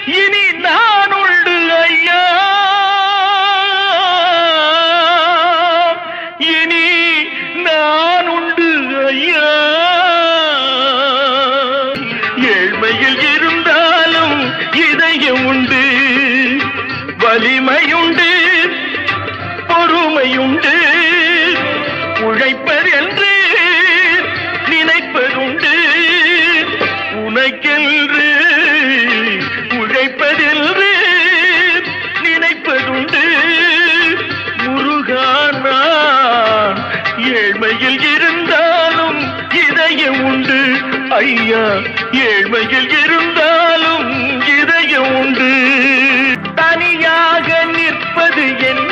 இனி நான் உண்டு ஐயா இனி நான் உண்டு ஐயா ஏழ்மையில் இருந்தாலும் இதயம் உண்டு வலிமையுண்டு பொறுமையுண்டு உழைப்பதென்று நினைப்பதுண்டு உனக்கென்று உழைப்பதென்று நினைப்பதுண்டு முருகான் நான் ஏழ்மையில் இருந்தாலும் இதயம் உண்டு ஐயா ஏழ்மையில் இருந்தாலும் இதயம் உண்டு தனியாக நிற்பது என்ன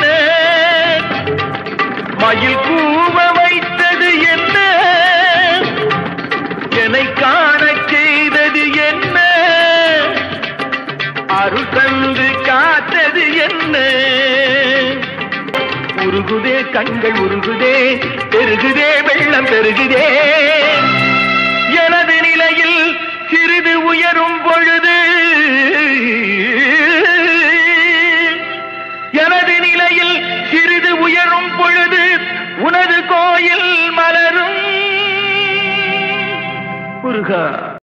மயில் கூவ வைத்தது என்ன என்னை காணச் செய்தது என்ன அருள் தந்து காத்தது என்ன உருகுதே கண்கள் உருகுதே பெருகுதே வெள்ளம் பெருகுதே எனது நிலையில் சிறிது உயரும் பொழுது எனது நிலையில் சிறிது உயரும் பொழுது உனது கோயில் மலரும் முருகா